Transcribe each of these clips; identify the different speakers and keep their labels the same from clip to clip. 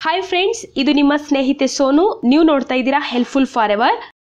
Speaker 1: hi friends ಇದು ನಿಮ್ಮ ಸ್ನೇಹಿತೆ ಸೋನು ನೀವು ನೋಡ್ತಾ ಇದ್ದೀರಾ ಹೆಲ್ಪ್ಫುಲ್ ಫಾರ್ ಎವರ್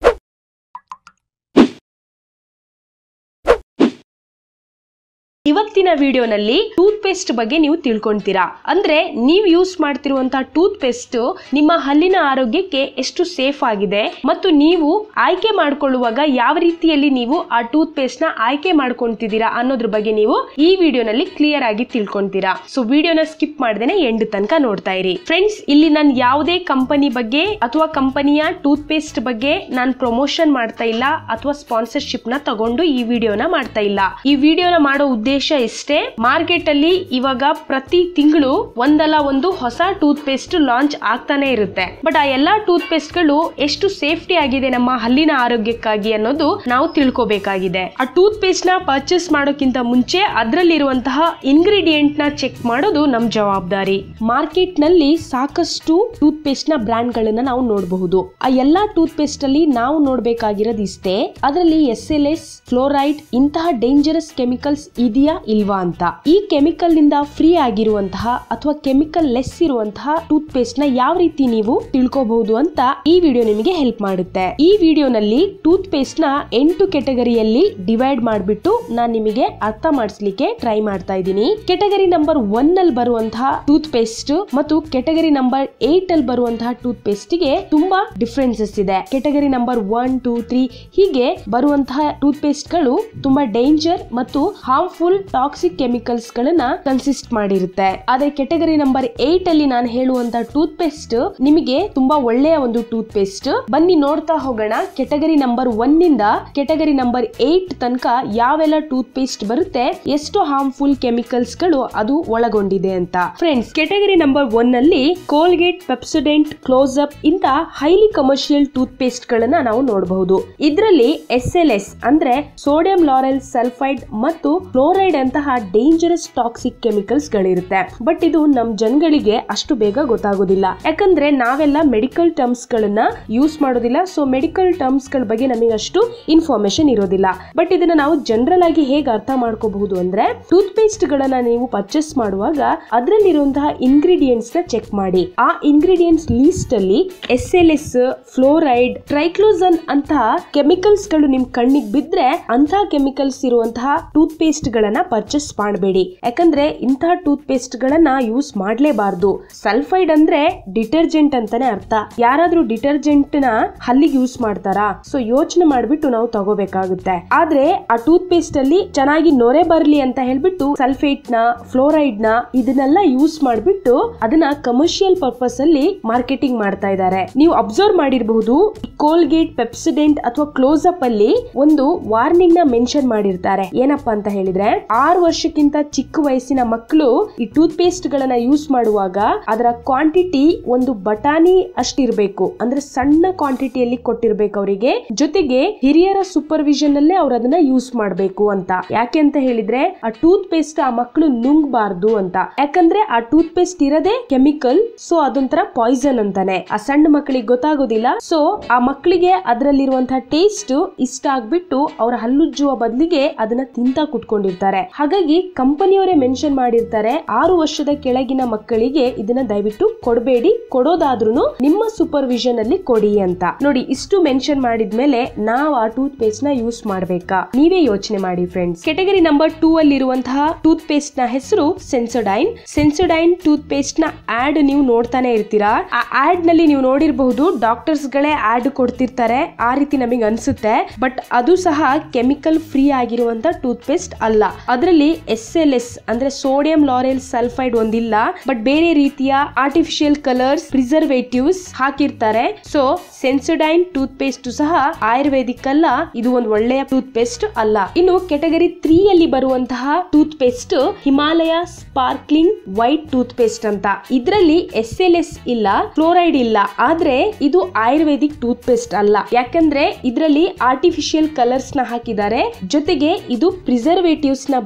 Speaker 1: ಇವತ್ತಿನ ವಿಡಿಯೋನಲ್ಲಿ ಟೂತ್ ಪೇಸ್ಟ್ ಬಗ್ಗೆ ನೀವು ತಿಳ್ಕೊಂತೀರಾ ಅಂದ್ರೆ ನೀವು ಯೂಸ್ ಮಾಡ್ತಿರುವಂತಹ ಟೂತ್ ಪೇಸ್ಟ್ ನಿಮ್ಮ ಹಲ್ಲಿನ ಆರೋಗ್ಯಕ್ಕೆ ಎಷ್ಟು ಸೇಫ್ ಆಗಿದೆ ಮತ್ತು ನೀವು ಆಯ್ಕೆ ಮಾಡ್ಕೊಳ್ಳುವಾಗ ಯಾವ ರೀತಿಯಲ್ಲಿ ನೀವು ಆ ಟೂತ್ ಪೇಸ್ಟ್ ನ ಆಯ್ಕೆ ಮಾಡ್ಕೊಂತಿದ್ದೀರಾ ಅನ್ನೋದ್ರ ಬಗ್ಗೆ ನೀವು ಈ ವಿಡಿಯೋನಲ್ಲಿ ಕ್ಲಿಯರ್ ಆಗಿ ತಿಳ್ಕೊಂತೀರಾ ಸೊ ವಿಡಿಯೋನ ಸ್ಕಿಪ್ ಮಾಡ್ದೇನೆ ಎಂಡ್ ತನಕ ನೋಡ್ತಾ ಇರಿ ಫ್ರೆಂಡ್ಸ್ ಇಲ್ಲಿ ನಾನು ಯಾವುದೇ ಕಂಪನಿ ಬಗ್ಗೆ ಅಥವಾ ಕಂಪನಿಯ ಟೂತ್ ಪೇಸ್ಟ್ ಬಗ್ಗೆ ನಾನು ಪ್ರಮೋಷನ್ ಮಾಡ್ತಾ ಇಲ್ಲ ಅಥವಾ ಸ್ಪಾನ್ಸರ್ಶಿಪ್ ನ ತಗೊಂಡು ಈ ವಿಡಿಯೋನ ಮಾಡ್ತಾ ಇಲ್ಲ ಈ ವಿಡಿಯೋನ ಮಾಡೋ ಉದ್ದೇಶ ಇಷ್ಟೇ ಮಾರ್ಕೆಟ್ ಅಲ್ಲಿ ಇವಾಗ ಪ್ರತಿ ತಿಂಗಳು ಒಂದಲ್ಲ ಒಂದು ಹೊಸ ಟೂತ್ ಪೇಸ್ಟ್ ಲಾಂಚ್ ಆಗ್ತಾನೆ ಇರುತ್ತೆ ಬಟ್ ಆ ಎಲ್ಲಾ ಟೂತ್ ಪೇಸ್ಟ್ ಗಳು ಎಷ್ಟು ಸೇಫ್ಟಿ ಆಗಿದೆ ನಮ್ಮ ಹಲ್ಲಿನ ಆರೋಗ್ಯಕ್ಕಾಗಿ ಅನ್ನೋದು ನಾವು ತಿಳ್ಕೊಬೇಕಾಗಿದೆ ಆ ಟೂತ್ ಪೇಸ್ಟ್ ನ ಪರ್ಚೇಸ್ ಮಾಡೋಕ್ಕಿಂತ ಮುಂಚೆ ಅದರಲ್ಲಿರುವಂತಹ ಇಂಗ್ರೀಡಿಯೆಂಟ್ ನ ಚೆಕ್ ಮಾಡೋದು ನಮ್ ಜವಾಬ್ದಾರಿ ಮಾರ್ಕೆಟ್ ನಲ್ಲಿ ಸಾಕಷ್ಟು ಟೂತ್ ಪೇಸ್ಟ್ ನ ಬ್ರ್ಯಾಂಡ್ ಗಳನ್ನ ನಾವು ನೋಡಬಹುದು ಆ ಎಲ್ಲಾ ಟೂತ್ ಪೇಸ್ಟ್ ಅಲ್ಲಿ ನಾವು ನೋಡ್ಬೇಕಾಗಿರೋದು ಇಷ್ಟೇ ಅದರಲ್ಲಿ ಎಸ್ ಎಲ್ ಎಸ್ ಫ್ಲೋರೈಡ್ ಇಂತಹ ಡೇಂಜರಸ್ ಕೆಮಿಕಲ್ಸ್ ಇದೆಯಾ ಇಲ್ವಾ ಅಂತ ಈ ಕೆಮಿಕಲ್ ನಿಂದ ಫ್ರೀ ಆಗಿರುವಂತಹ ಅಥವಾ ಕೆಮಿಕಲ್ ಲೆಸ್ ಇರುವಂತಹ ಟೂತ್ ಪೇಸ್ಟ್ ನ ಯಾವ ರೀತಿ ನೀವು ತಿಳ್ಕೋಬಹುದು ಅಂತ ಈ ವಿಡಿಯೋ ನಿಮಗೆ ಹೆಲ್ಪ್ ಮಾಡುತ್ತೆ ಈ ವಿಡಿಯೋನಲ್ಲಿ ಟೂತ್ ಪೇಸ್ಟ್ ನ ಎಂಟು ಕೆಟಗರಿಯಲ್ಲಿ ಡಿವೈಡ್ ಮಾಡಿಬಿಟ್ಟು ನಾನು ನಿಮಗೆ ಅರ್ಥ ಮಾಡಿಸ್ಲಿಕ್ಕೆ ಟ್ರೈ ಮಾಡ್ತಾ ಇದ್ದೀನಿ ಕೆಟಗರಿ ನಂಬರ್ ಒನ್ ಅಲ್ಲಿ ಬರುವಂತಹ ಟೂತ್ ಪೇಸ್ಟ್ ಮತ್ತು ಕೆಟಗರಿ ನಂಬರ್ ಏಟ್ ಅಲ್ಲಿ ಬರುವಂತಹ ಟೂತ್ ಪೇಸ್ಟ್ ಗೆ ತುಂಬಾ ಡಿಫ್ರೆನ್ಸಸ್ ಇದೆ category number one two three ಹೀಗೆ ಬರುವಂತಹ ಟೂತ್ ಪೇಸ್ಟ್ ಗಳು ತುಂಬಾ ಡೇಂಜರ್ ಮತ್ತು ಹಾರ್ಮ್ಫುಲ್ ಟಾಕ್ಸಿಕ್ ಕೆಮಿಕಲ್ಸ್ ಗಳನ್ನ ಕನ್ಸಿಸ್ಟ್ ಮಾಡಿರುತ್ತೆ ಆದ್ರೆ ಕೆಟಗರಿ ನಂಬರ್ ಏಟ್ ಅಲ್ಲಿ ನಾನು ಹೇಳುವಂತ ಟೂತ್ ಪೇಸ್ಟ್ ನಿಮಗೆ ತುಂಬಾ ಒಳ್ಳೆಯ ಒಂದು ಟೂತ್ ಪೇಸ್ಟ್ ಬನ್ನಿ ನೋಡ್ತಾ ಹೋಗೋಣ ಕೆಟಗರಿ ನಂಬರ್ ಒನ್ ನಿಂದ ಕೆಟಗರಿ ನಂಬರ್ ಏಟ್ ತನಕ ಯಾವೆಲ್ಲ ಟೂತ್ ಪೇಸ್ಟ್ ಬರುತ್ತೆ ಎಷ್ಟು ಹಾರ್ಮ್ಫುಲ್ ಕೆಮಿಕಲ್ಸ್ ಗಳು ಅದು ಒಳಗೊಂಡಿದೆ ಅಂತ ಫ್ರೆಂಡ್ಸ್ ಕೆಟಗರಿ ನಂಬರ್ ಒನ್ ಅಲ್ಲಿ ಕೋಲ್ಗೇಟ್ ಪೆಪ್ಸೋಡೆಂಟ್ ಕ್ಲೋಸ್ ಅಪ್ ಇಂತ ಹೈಲಿ ಕಮರ್ಷಿಯಲ್ ಟೂತ್ ಪೇಸ್ಟ್ ಗಳನ್ನ ನಾವು ನೋಡಬಹುದು ಇದರಲ್ಲಿ ಎಸ್ ಎಲ್ ಎಸ್ ಅಂದ್ರೆ ಸೋಡಿಯಂ ಲಾರೆಲ್ ಸಲ್ಫೈಡ್ ಮತ್ತು ಫ್ಲೋರೈಡ್ ಅಂತಹ ಡೇಂಜರಸ್ ಟಾಕ್ಸಿಕ್ ಕೆಮಿಕಲ್ಸ್ ಗಳಿರುತ್ತೆ ಬಟ್ ಇದು ನಮ್ ಜನಗಳಿಗೆ ಅಷ್ಟು ಬೇಗ ಗೊತ್ತಾಗೋದಿಲ್ಲ ಯಾಕಂದ್ರೆ ನಾವೆಲ್ಲ ಮೆಡಿಕಲ್ ಟರ್ಮ್ಸ್ ಗಳನ್ನ ಯೂಸ್ ಮಾಡೋದಿಲ್ಲ ಸೊ ಮೆಡಿಕಲ್ ಟರ್ಮ್ಸ್ ಗಳ ಬಗ್ಗೆ ನಮಗೆ ಅಷ್ಟು ಇನ್ಫಾರ್ಮೇಶನ್ ಇರೋದಿಲ್ಲ ಬಟ್ ಇದನ್ನ ನಾವು ಜನರಲ್ ಆಗಿ ಹೇಗೆ ಅರ್ಥ ಮಾಡ್ಕೋಬಹುದು ಅಂದ್ರೆ ಟೂತ್ ಪೇಸ್ಟ್ ಗಳನ್ನ ನೀವು ಪರ್ಚೇಸ್ ಮಾಡುವಾಗ ಅದರಲ್ಲಿರುವಂತಹ ಇಂಗ್ರೀಡಿಯೆಂಟ್ಸ್ ನ ಚೆಕ್ ಮಾಡಿ ಆ ಇಂಗ್ರೀಡಿಯೆಂಟ್ಸ್ ಲೀಸ್ಟ್ ಅಲ್ಲಿ S L S fluoride triclosan ಅಂತಹ ಕೆಮಿಕಲ್ಸ್ ಗಳು ನಿಮ್ ಕಣ್ಣಿಗೆ ಬಿದ್ರೆ ಅಂತಹ ಕೆಮಿಕಲ್ಸ್ ಇರುವಂತಹ ಟೂತ್ ಪೇಸ್ಟ್ ಗಳನ್ನ ಪರ್ಚೇಸ್ ಮಾಡಬೇಡಿ ಯಾಕಂದ್ರೆ ಇಂತಹ ಟೂತ್ ಪೇಸ್ಟ್ ಗಳನ್ನ ಯೂಸ್ ಮಾಡ್ಲೇಬಾರ್ದು ಸಲ್ಫೈಡ್ ಅಂದ್ರೆ ಡಿಟರ್ಜೆಂಟ್ ಅಂತಾನೆ ಅರ್ಥ ಯಾರಾದ್ರೂ ಡಿಟರ್ಜೆಂಟ್ ನ ಹಲ್ಲಿಗೆ ಯೂಸ್ ಮಾಡ್ತಾರಾ ಸೊ ಯೋಚನೆ ಮಾಡ್ಬಿಟ್ಟು ನಾವು ತಗೋಬೇಕಾಗುತ್ತೆ ಆದ್ರೆ ಆ ಟೂತ್ ಪೇಸ್ಟ್ ಅಲ್ಲಿ ಚೆನ್ನಾಗಿ ನೊರೆ ಬರ್ಲಿ ಅಂತ ಹೇಳ್ಬಿಟ್ಟು ಸಲ್ಫೇಟ್ ನ ಫ್ಲೋರೈಡ್ ನ ಇದನ್ನೆಲ್ಲ ಯೂಸ್ ಮಾಡ್ಬಿಟ್ಟು ಅದನ್ನ ಕಮರ್ಷಿಯಲ್ ಪರ್ಪಸ್ ಅಲ್ಲಿ ಮಾರ್ಕೆಟಿಂಗ್ ಮಾಡ್ತಾ ಇದ್ದಾರೆ ನೀವು ಅಬ್ಸರ್ವ್ ಮಾಡಿರಬಹುದು ಕೋಲ್ಗೇಟ್ ಪೆಪ್ಸಿಡೆಂಟ್ ಅಥವಾ ಕ್ಲೋಸ್ ಅಪ್ ಅಲ್ಲಿ ಒಂದು ವಾರ್ನಿಂಗ್ ನ ಮೆನ್ಷನ್ ಮಾಡಿರ್ತಾರೆ ಏನಪ್ಪಾ ಅಂತ ಹೇಳಿದ್ರೆ ಆರು ವರ್ಷಕ್ಕಿಂತ ಚಿಕ್ಕ ವಯಸ್ಸಿನ ಮಕ್ಕಳು ಈ ಟೂತ್ ಪೇಸ್ಟ್ ಗಳನ್ನ ಯೂಸ್ ಮಾಡುವಾಗ ಅದರ ಕ್ವಾಂಟಿಟಿ ಒಂದು ಬಟಾಣಿ ಅಷ್ಟಿರ್ಬೇಕು ಅಂದ್ರೆ ಸಣ್ಣ ಕ್ವಾಂಟಿಟಿಯಲ್ಲಿ ಕೊಟ್ಟಿರ್ಬೇಕು ಅವರಿಗೆ ಜೊತೆಗೆ ಹಿರಿಯರ ಸೂಪರ್ವಿಷನ್ ಅಲ್ಲೇ ಅವ್ರು ಅದನ್ನ ಯೂಸ್ ಮಾಡ್ಬೇಕು ಅಂತ ಯಾಕೆ ಅಂತ ಹೇಳಿದ್ರೆ ಆ ಟೂತ್ ಪೇಸ್ಟ್ ಆ ಮಕ್ಕಳು ನುಂಗ್ಬಾರ್ದು ಅಂತ ಯಾಕಂದ್ರೆ ಆ ಟೂತ್ ಪೇಸ್ಟ್ ಇರೋದೇ ಕೆಮಿಕಲ್ ಸೊ ಅದೊಂಥರ ಪಾಯ್ಸನ್ ಅಂತಾನೆ ಆ ಸಣ್ಣ ಮಕ್ಕಳಿಗೆ ಗೊತ್ತಾಗೋದಿಲ್ಲ ಸೊ ಆ ಮಕ್ಕಳಿಗೆ ಅದರಲ್ಲಿರುವಂತಹ ಟೇಸ್ಟ್ ಇಷ್ಟ ಆಗ್ಬಿಟ್ಟು ಅವ್ರ ಹಲ್ಲುಜ್ಜುವ ಬದಲಿಗೆ ಅದನ್ನ ತಿಂತ ಕುಟ್ಕೊಂಡಿರ್ತಾರೆ ಹಾಗಾಗಿ ಕಂಪನಿಯವರೇ ಮೆನ್ಷನ್ ಮಾಡಿರ್ತಾರೆ ಆರು ವರ್ಷದ ಕೆಳಗಿನ ಮಕ್ಕಳಿಗೆ ಇದನ್ನ ದಯವಿಟ್ಟು ಕೊಡಬೇಡಿ ಕೊಡೋದಾದ್ರೂ ನಿಮ್ಮ ಸೂಪರ್ವಿಷನ್ ಅಲ್ಲಿ ಕೊಡಿ ಅಂತ ನೋಡಿ ಇಷ್ಟು ಮೆನ್ಷನ್ ಮಾಡಿದ್ಮೇಲೆ ನಾವು ಆ ಟೂತ್ ಪೇಸ್ಟ್ ನ ಯೂಸ್ ಮಾಡ್ಬೇಕಾ ನೀವೇ ಯೋಚನೆ ಮಾಡಿ ಫ್ರೆಂಡ್ಸ್ ಕೆಟಗರಿ ನಂಬರ್ ಟೂ ಅಲ್ಲಿರುವಂತಹ ಟೂತ್ ಪೇಸ್ಟ್ ನ ಹೆಸರು ಸೆನ್ಸೋಡೈನ್ ಸೆನ್ಸೋಡೈನ್ ಟೂತ್ ಪೇಸ್ಟ್ ನ ಆಡ್ ನೀವು ನೋಡ್ತಾನೆ ಇರ್ತೀರಾ ಆ ಆಡ್ ನಲ್ಲಿ ನೀವು ನೋಡಿರಬಹುದು ಡಾಕ್ಟರ್ಸ್ ಗಳೇ ಆಡ್ ಕೊಡ್ತಿರ್ತಾರೆ ಆ ರೀತಿ ನಮಗೆ ಅನ್ಸುತ್ತೆ ಬಟ್ ಅದು ಸಹ ಕೆಮಿಕಲ್ ಫ್ರೀ ಆಗಿರುವಂತ ಟೂತ್ ಪೇಸ್ಟ್ ಅಲ್ಲ ಅದರಲ್ಲಿ ಎಸ್ ಎಲ್ ಎಸ್ ಅಂದ್ರೆ ಸೋಡಿಯಂ ಲಾರೆಲ್ ಸಲ್ಫೈಡ್ ಒಂದಿಲ್ಲ ಬಟ್ ಬೇರೆ ರೀತಿಯ ಆರ್ಟಿಫಿಷಿಯಲ್ ಕಲರ್ಸ್ ಪ್ರಿಸರ್ವೇಟಿವ್ಸ್ ಹಾಕಿರ್ತಾರೆ ಸೊ ಸೆನ್ಸೋಡೈನ್ ಟೂತ್ ಪೇಸ್ಟ್ ಸಹ ಆಯುರ್ವೇದಿಕ್ ಅಲ್ಲ ಇದು ಒಂದು ಒಳ್ಳೆಯ ಟೂತ್ ಪೇಸ್ಟ್ ಅಲ್ಲ ಇನ್ನು ಕೆಟಗರಿ ತ್ರೀ ಅಲ್ಲಿ ಬರುವಂತಹ toothpaste Himalaya sparkling white toothpaste ಅಂತ ಇದರಲ್ಲಿ ಎಸ್ ಎಲ್ ಎಸ್ ಇಲ್ಲ ಫ್ಲೋರೈಡ್ ಇಲ್ಲ ಆದ್ರೆ ಇದು ಆಯುರ್ವೇದಿಕ್ ಟೂತ್ ಪೇಸ್ಟ್ ಅಲ್ಲ ಯಾಕಂದ್ರೆ ಇದರಲ್ಲಿ ಆರ್ಟಿಫಿಷಿಯಲ್ ಕಲರ್ಸ್ ನ ಹಾಕಿದ್ದಾರೆ ಜೊತೆಗೆ ಇದು ಪ್ರಿಸರ್ವೇಟಿವ್ಸ್ ನ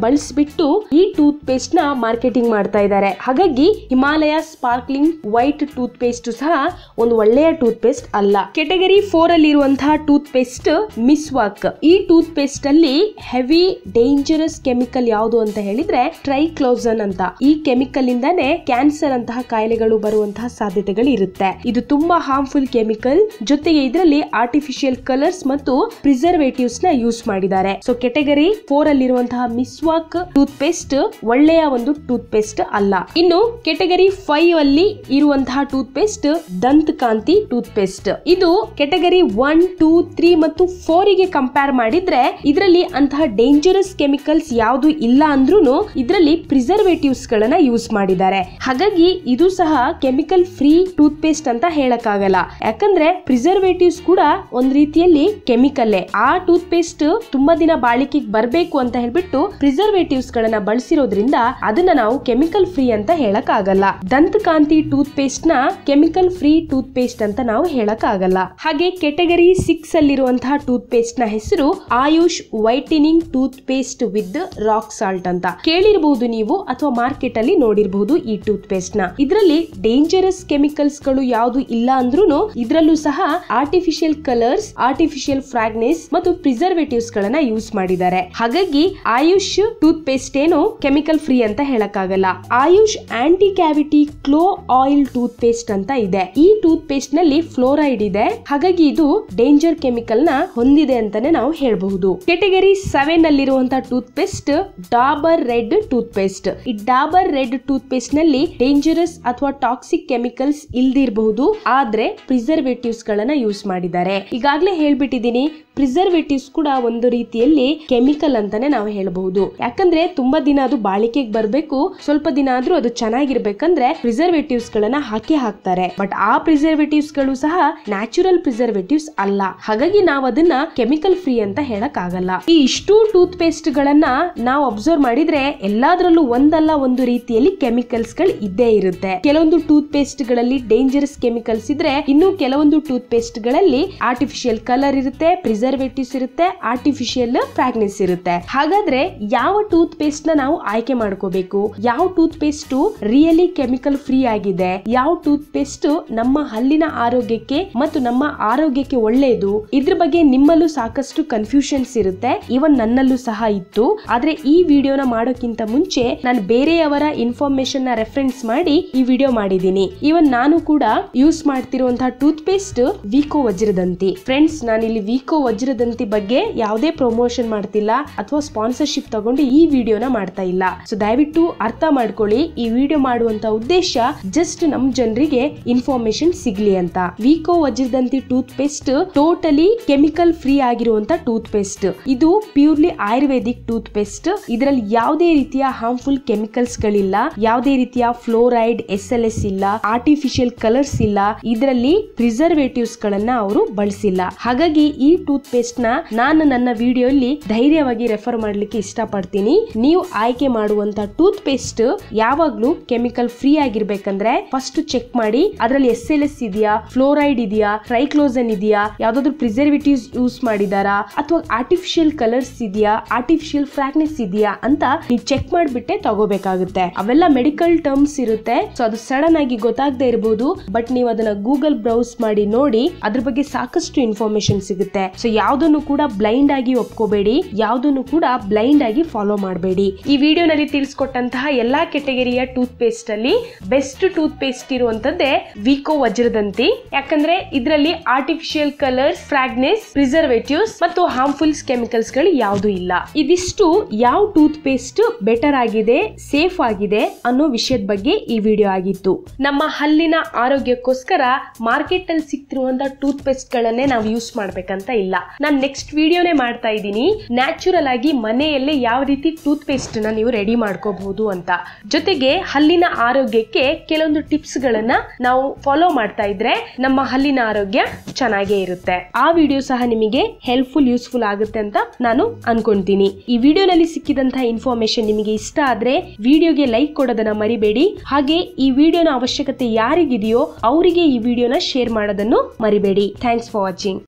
Speaker 1: ಬಳಸ್ಬಿಟ್ಟು ಈ ಟೂತ್ ಪೇಸ್ಟ್ ನ ಮಾರ್ಕೆಟಿಂಗ್ ಮಾಡ್ತಾ ಇದ್ದಾರೆ ಹಾಗಾಗಿ Himalaya sparkling white toothpaste ಸಹ ಒಂದು ಒಳ್ಳೆಯ ಟೂತ್ ಪೇಸ್ಟ್ ಅಲ್ಲ ಕೆಟಗರಿ ಫೋರ್ ಅಲ್ಲಿ ಇರುವಂತಹ ಟೂತ್ ಪೇಸ್ಟ್ ಮಿಸ್ವಾಕ್ ಈ ಟೂತ್ ಪೇಸ್ಟ್ ಅಲ್ಲಿ ಹೆವಿ ಡೇಂಜರಸ್ ಕೆಮಿಕಲ್ ಯಾವುದು ಅಂತ ಹೇಳಿದ್ರೆ ಟ್ರೈಕ್ಲೋಸನ್ ಅಂತ ಈ ಕೆಮಿಕಲ್ ಇಂದಾನೆ ಕ್ಯಾನ್ಸರ್ ಅಂತಹ ಕಾಯಿಲೆಗಳು ಬರುವಂತಹ ಸಾಧ್ಯತೆಗಳು ಇರುತ್ತೆ ಇದು ತುಂಬಾ ಹಾರ್ಮ್ಫುಲ್ ಕೆಮಿಕಲ್ ಜೊತೆಗೆ ಇದರಲ್ಲಿ ಆರ್ಟಿಫಿಷಿಯಲ್ ಕಲರ್ಸ್ ಮತ್ತು ಪ್ರಿಸರ್ವೇಟಿವ್ಸ್ ನ ಯೂಸ್ ಮಾಡಿದ್ದಾರೆ ಸೊ ಕೆಟಗರಿ ಫೋರ್ ಅಲ್ಲಿರುವಂತಹ ಮಿಸ್ವಾಕ್ ಟೂತ್ ಪೇಸ್ಟ್ ಒಳ್ಳೆಯ ಒಂದು ಟೂತ್ ಪೇಸ್ಟ್ ಅಲ್ಲ ಇನ್ನು ಕೆಟಗರಿ ಫೈವ್ ಅಲ್ಲಿ ಇರುವಂತಹ toothpaste Dant Kanti toothpaste ಇದು ಕೆಟಗರಿ ಒನ್ ಟೂ ತ್ರೀ ಮತ್ತು ಫೋರ್ ಗೆ ಕಂಪೇರ್ ಮಾಡಿದ್ರೆ ಇದರಲ್ಲಿ ಅಂತಹ ಡೇಂಜರಸ್ ಕೆಮಿಕಲ್ಸ್ ಯಾವುದು ಇಲ್ಲ ಅಂದ್ರೂ ಇದರಲ್ಲಿ ಪ್ರಿಸರ್ವೇಟಿವ್ಸ್ ಗಳನ್ನ ಯೂಸ್ ಮಾಡಿದ್ದಾರೆ ಹಾಗಾಗಿ ಇದು ಸಹ ಕೆಮಿಕಲ್ ಫ್ರೀ ಟೂತ್ ಪೇಸ್ಟ್ ಅಂತ ಹೇಳಕ್ಕಾಗಲ್ಲ ಯಾಕಂದ್ರೆ ಪ್ರಿಸರ್ವೇಟಿವ್ಸ್ ಕೂಡ ಒಂದ್ ರೀತಿಯಲ್ಲಿ ಕೆಮಿಕಲ್ಲೇ ಆ ಟೂತ್ ಪೇಸ್ಟ್ ತುಂಬಾ ದಿನ ಬಾಳಿಕೆಗೆ ಬರಬೇಕು ಅಂತ ಹೇಳ್ಬಿಟ್ಟು ಪ್ರಿಸರ್ವೇಟಿವ್ಸ್ ಗಳನ್ನ ಬಳಸಿರೋದ್ರಿಂದ ಅದನ್ನ ನಾವು ಕೆಮಿಕಲ್ ಫ್ರೀ ಅಂತ ಹೇಳಕ್ ಆಗಲ್ಲ ದಂತಕಾಂತಿ ಟೂತ್ ಪೇಸ್ಟ್ ನ ಕೆಮಿಕಲ್ ಫ್ರೀ ಟೂತ್ ಪೇಸ್ಟ್ ಅಂತ ನಾವು ಹೇಳಕ್ ಆಗಲ್ಲ ಹಾಗೆ ಕೆಟಗರಿ ಸಿಕ್ಸ್ ಅಲ್ಲಿರುವಂತಹ ಟೂತ್ ಪೇಸ್ಟ್ ನ ಹೆಸರು Ayush whitening toothpaste with rock salt ಅಂತ ಕೇಳಿರಬಹುದು ನೀವು ಅಥವಾ ಮಾರ್ಕೆಟ್ ಅಲ್ಲಿ ನೋಡಿರಬಹುದು ಈ ಟೂತ್ ಪೇಸ್ಟ್ ನ ಇದರಲ್ಲಿ ಡೇಂಜರಸ್ ಕೆಮಿಕಲ್ಸ್ ಗಳು ಯಾವುದು ಇಲ್ಲ ಅಂದ್ರೂ ಇದರಲ್ಲೂ ಸಹ ಆರ್ಟಿಫಿಷಿಯಲ್ ಕಲರ್ಸ್ ಆರ್ಟಿಫಿಷಿಯಲ್ ಫ್ರಾಗ್ನೆಸ್ ಮತ್ತು ಪ್ರಿಸರ್ವೇಟಿವ್ಸ್ ಗಳನ್ನ ಯೂಸ್ ಮಾಡಿದ್ದಾರೆ ಹಾಗಾಗಿ ಆಯುಷ್ ಟೂತ್ ಪೇಸ್ಟ್ ಏನು ಕೆಮಿಕಲ್ ಫ್ರೀ ಅಂತ ಹೇಳಕ್ಕಾಗಲ್ಲ Ayush anti cavity clove oil toothpaste ಅಂತ ಇದೆ ಈ ಟೂತ್ ಪೇಸ್ಟ್ ನಲ್ಲಿ ಫ್ಲೋರೈಡ್ ಇದೆ ಹಾಗಾಗಿ ಇದು ಡೇಂಜರ್ ಕೆಮಿಕಲ್ ನ ಹೊಂದಿದೆ ಅಂತಾನೆ ನಾವು ಹೇಳಬಹುದು ಕೆಟಗರಿ ಸೆವೆನ್ ಅಲ್ಲಿರುವಂತಹ toothpaste Dabur red toothpaste ಈ ಡಾಬರ್ ರೆಡ್ ಟೂತ್ ಪೇಸ್ಟ್ ನಲ್ಲಿ ಡೇಂಜರಸ್ ಅಥವಾ ಟಾಕ್ಸಿಕ್ ಕೆಮಿಕಲ್ಸ್ ಇಲ್ದಿರಬಹುದು ಆದ್ರೆ ಪ್ರಿಸರ್ವೇಟಿವ್ಸ್ ಗಳನ್ನ ಯೂಸ್ ಮಾಡಿದ್ದಾರೆ ಈಗಾಗಲೇ ಹೇಳ್ಬಿಟ್ಟಿದೀನಿ ಪ್ರಿಸರ್ವೇಟಿವ್ಸ್ ಕೂಡ ಒಂದು ರೀತಿಯಲ್ಲಿ ಕೆಮಿಕಲ್ ಅಂತಾನೆ ನಾವು ಹೇಳಬಹುದು ಯಾಕಂದ್ರೆ ತುಂಬಾ ದಿನ ಅದು ಬಾಳಿಕೆಗೆ ಬರಬೇಕು ಸ್ವಲ್ಪ ದಿನ ಆದ್ರೂ ಅದು ಚೆನ್ನಾಗಿರ್ಬೇಕಂದ್ರೆ ಪ್ರಿಸರ್ವೇಟಿವ್ಸ್ ಗಳನ್ನ ಹಾಕಿ ಹಾಕ್ತಾರೆ ಬಟ್ ಆ ಪ್ರಿಸರ್ವೇಟಿವ್ಸ್ ಗಳು ಸಹ ನ್ಯಾಚುರಲ್ ಪ್ರಿಸರ್ವೇಟಿವ್ಸ್ ಅಲ್ಲ ಹಾಗಾಗಿ ನಾವು ಅದನ್ನ ಕೆಮಿಕಲ್ ಫ್ರೀ ಅಂತ ಹೇಳಕ್ ಆಗಲ್ಲ ಈ ಇಷ್ಟು ಟೂತ್ ಪೇಸ್ಟ್ ಗಳನ್ನ ನಾವು ಅಬ್ಸರ್ವ್ ಮಾಡಿದ್ರೆ ಎಲ್ಲಾದ್ರಲ್ಲೂ ಒಂದಲ್ಲ ಒಂದು ರೀತಿಯಲ್ಲಿ ಕೆಮಿಕಲ್ಸ್ ಗಳು ಇದ್ದೇ ಇರುತ್ತೆ ಕೆಲವೊಂದು ಟೂತ್ ಪೇಸ್ಟ್ ಗಳಲ್ಲಿ ಡೇಂಜರಸ್ ಕೆಮಿಕಲ್ಸ್ ಇದ್ರೆ ಇನ್ನು ಕೆಲವೊಂದು ಟೂತ್ ಪೇಸ್ಟ್ ಗಳಲ್ಲಿ ಆರ್ಟಿಫಿಷಿಯಲ್ ಕಲರ್ ಇರುತ್ತೆ ಪ್ರಿಸರ್ವೇಟಿವ್ಸ್ ಇರುತ್ತೆ ಆರ್ಟಿಫಿಷಿಯಲ್ ಫ್ರಾಗ್ನೆಸ್ ಇರುತ್ತೆ ಹಾಗಾದ್ರೆ ಯಾವ ಟೂತ್ ಪೇಸ್ಟ್ ನ ನಾವು ಆಯ್ಕೆ ಮಾಡ್ಕೋಬೇಕು ಯಾವ toothpaste really chemical free ಆಗಿದೆ ಯಾವ ಟೂತ್ ಪೇಸ್ಟ್ ನಮ್ಮ ಹಲ್ಲಿನ ಆರೋಗ್ಯಕ್ಕೆ ಮತ್ತು ನಮ್ಮ ಆರೋಗ್ಯಕ್ಕೆ ಒಳ್ಳೆಯದು ಇದ್ರ ಬಗ್ಗೆ ನಿಮ್ಮಲ್ಲೂ ಸಾಕಷ್ಟು ಕನ್ಫ್ಯೂಷನ್ಸ್ ಇರುತ್ತೆ ಇವನ್ ನನ್ನಲ್ಲೂ ಸಹ ಇತ್ತು ಆದ್ರೆ ಈ ವಿಡಿಯೋನ ಮಾಡೋಕ್ಕಿಂತ ಮುಂಚೆ ನಾನು ಬೇರೆಯವರ ಇನ್ಫಾರ್ಮೇಶನ್ ನ ರೆಫರೆನ್ಸ್ ಮಾಡಿ ಈ ವಿಡಿಯೋ ಮಾಡಿದ್ದೀನಿ ಇವನ್ ನಾನು ಕೂಡ ಯೂಸ್ ಮಾಡ್ತಿರುವಂತಹ toothpaste Vicco Vajradanti friends ನಾನು ಇಲ್ಲಿ ವಿಕೋ ವಜ್ರದಂತಿ ಬಗ್ಗೆ ಯಾವುದೇ ಪ್ರಮೋಷನ್ ಮಾಡ್ತಿಲ್ಲ ಅಥವಾ ಸ್ಪಾನ್ಸರ್ಶಿಪ್ ತಗೊಂಡು ಈ ವಿಡಿಯೋನ ಮಾಡ್ತಾ ಇಲ್ಲ ಸೊ ದಯವಿಟ್ಟು ಅರ್ಥ ಮಾಡ್ಕೊಳ್ಳಿ ಈ ವಿಡಿಯೋ ಮಾಡುವಂತ ಉದ್ದೇಶ ಜಸ್ಟ್ ನಮ್ ಜನರಿಗೆ ಇನ್ಫಾರ್ಮೇಶನ್ ಸಿಗ್ಲಿ ಅಂತ Vicco Vajradanti toothpaste totally chemical free ಆಗಿರುವಂತ ಟೂತ್ ಪೇಸ್ಟ್ ಇದು ಪ್ಯೂರ್ಲಿ ಆಯುರ್ವೇದಿಕ್ ಟೂತ್ ಪೇಸ್ಟ್ ಇದರಲ್ಲಿ ಯಾವುದೇ ರೀತಿಯ ಹಾರ್ಮ್ಫುಲ್ ಕೆಮಿಕಲ್ಸ್ ಗಳಿಲ್ಲ ಯಾವುದೇ ರೀತಿಯ ಫ್ಲೋರೈಡ್ ಎಸ್ ಎಲ್ ಎಸ್ ಇಲ್ಲ ಆರ್ಟಿಫಿಷಿಯಲ್ ಕಲರ್ಸ್ ಇಲ್ಲ ಇದರಲ್ಲಿ ಪ್ರಿಸರ್ವೇಟಿವ್ಸ್ ಗಳನ್ನ ಅವರು ಬಳಸಿಲ್ಲ ಹಾಗಾಗಿ ಈ ಟೂತ್ ಪೇಸ್ಟ್ ನ ನಾನು ನನ್ನ ವಿಡಿಯೋಲಿ ಧೈರ್ಯವಾಗಿ ರೆಫರ್ ಮಾಡ್ಲಿಕ್ಕೆ ಇಷ್ಟಪಡ್ತೀನಿ ನೀವು ಆಯ್ಕೆ ಮಾಡುವಂತ ಟೂತ್ ಪೇಸ್ಟ್ ಯಾವಾಗ್ಲೂ ಕೆಮಿಕಲ್ ಫ್ರೀ ಆಗಿರ್ಬೇಕಂದ್ರೆ ಫಸ್ಟ್ ಚೆಕ್ ಮಾಡಿ ಅದರಲ್ಲಿ ಎಸ್ ಎಲ್ ಎಸ್ ಇದೆಯಾ ಫ್ಲೋರೈಡ್ ಇದೆಯಾ ಟ್ರೈಕ್ಲೋಸನ್ ಇದೆಯಾ ಯಾವ್ದಾದ್ರು ಪ್ರಿಸರ್ವೇಟಿವ್ಸ್ ಯೂಸ್ ಮಾಡಿದಾರಾ ಅಥವಾ ಆರ್ಟಿಫಿಷಿಯಲ್ ಕಲರ್ಸ್ ಇದೆಯಾ ಆರ್ಟಿಫಿಷಿಯಲ್ ಫ್ರಾಗ್ನೆಸ್ ಇದೆಯಾ ಅಂತ ನೀವು ಚೆಕ್ ಮಾಡ್ಬಿಟ್ಟೆ ತಗೋಬೇಕಾಗುತ್ತೆ ಅವೆಲ್ಲ ಮೆಡಿಕಲ್ ಟರ್ಮ್ಸ್ ಇರುತ್ತೆ ಸೊ ಅದು ಸಡನ್ ಆಗಿ ಗೊತ್ತಾಗದೆ ಇರಬಹುದು ಬಟ್ ನೀವು ಅದನ್ನ ಗೂಗಲ್ ಬ್ರೌಸ್ ಮಾಡಿ ನೋಡಿ ಅದ್ರ ಬಗ್ಗೆ ಸಾಕಷ್ಟು ಇನ್ಫಾರ್ಮೇಶನ್ ಸಿಗುತ್ತೆ ಸೊ ಯಾವ್ದನ್ನು ಕೂಡ ಬ್ಲೈಂಡ್ ಆಗಿ ಒಪ್ಕೋಬೇಡಿ ಯಾವ್ದನ್ನು ಕೂಡ ಬ್ಲೈಂಡ್ ಆಗಿ ಫಾಲೋ ಮಾಡಬೇಡಿ ಈ ವಿಡಿಯೋನಲ್ಲಿ ತಿಳಿಸ್ಕೊಟ್ಟಂತಹ ಎಲ್ಲಾ ಕೆಟಗರಿಯ ಟೂತ್ ಪೇಸ್ಟ್ ಅಲ್ಲಿ ಬೆಸ್ಟ್ ಟೂತ್ ಪೇಸ್ಟ್ ಇರುವಂತದ್ದೇ ವಿಕೋ ವಜ್ರದಂತಿ ಯಾಕಂದ್ರೆ ಇದರಲ್ಲಿ ಆರ್ಟಿಫಿಷಿಯಲ್ ಕಲರ್ಸ್ ಫ್ರಾಗ್ನೆಸ್ ಪ್ರಿಸರ್ವೇಟಿವ್ಸ್ ಮತ್ತು ಹಾರ್ಮ್ಫುಲ್ ಕೆಮಿಕಲ್ಸ್ ಗಳು ಯಾವುದು ಇಲ್ಲ ಇದಿಷ್ಟು ಯಾವ ಟೂತ್ ಪೇಸ್ಟ್ ಬೆಟರ್ ಆಗಿದೆ ಸೇಫ್ ಆಗಿದೆ ಅನ್ನೋ ವಿಷಯದ ಬಗ್ಗೆ ಈ ವಿಡಿಯೋ ಆಗಿತ್ತು ನಮ್ಮ ಹಲ್ಲಿನ ಆರೋಗ್ಯಕ್ಕೋಸ್ಕರ ಮಾರ್ಕೆಟ್ ಅಲ್ಲಿ ಸಿಗ್ತಿರುವಂತಹ ಟೂತ್ ಪೇಸ್ಟ್ ಗಳನ್ನೇ ನಾವು ಯೂಸ್ ಮಾಡ್ಬೇಕಂತ ಇಲ್ಲ ನಾನು ನೆಕ್ಸ್ಟ್ ವಿಡಿಯೋನೇ ಮಾಡ್ತಾ ಇದ್ದೀನಿ ನ್ಯಾಚುರಲ್ ಆಗಿ ಮನೆಯಲ್ಲೇ ಯಾವ ರೀತಿ ಟೂತ್ ಪೇಸ್ಟ್ ನ ನೀವು ರೆಡಿ ಮಾಡ್ಕೋಬಹುದು ಅಂತ ಜೊತೆಗೆ ಹಲ್ಲಿನ ಆರೋಗ್ಯಕ್ಕೆ ಕೆಲವೊಂದು ಟಿಪ್ಸ್ ಗಳನ್ನ ನಾವು ಫಾಲೋ ಮಾಡ್ತಾ ಇದ್ರೆ ನಮ್ಮ ಹಲ್ಲಿನ ಆರೋಗ್ಯ ಚೆನ್ನಾಗೇ ಇರುತ್ತೆ ಆ ವಿಡಿಯೋ ಸಹ ನಿಮಗೆ ಹೆಲ್ಪ್ಫುಲ್ ಯೂಸ್ಫುಲ್ ಆಗುತ್ತೆ ಅಂತ ನಾನು ಅನ್ಕೊಂತೀನಿ ಈ ವಿಡಿಯೋನಲ್ಲಿ ಸಿಕ್ಕಿದಂತಹ ಇನ್ಫಾರ್ಮೇಶನ್ ನಿಮಗೆ ಇಷ್ಟ ಆದ್ರೆ ವಿಡಿಯೋಗೆ ಲೈಕ್ ಕೊಡೋದನ್ನ ಮರಿಬೇಡಿ ಹಾಗೆ ಈ ವಿಡಿಯೋನ ಅವಶ್ಯಕತೆ ಯಾರಿಗಿದೆಯೋ ಅವರಿಗೆ ಈ ವಿಡಿಯೋನ ಶೇರ್ ಮಾಡೋದನ್ನು ಮರಿಬೇಡಿ ಥ್ಯಾಂಕ್ಸ್ ಫಾರ್ ವಾಚಿಂಗ್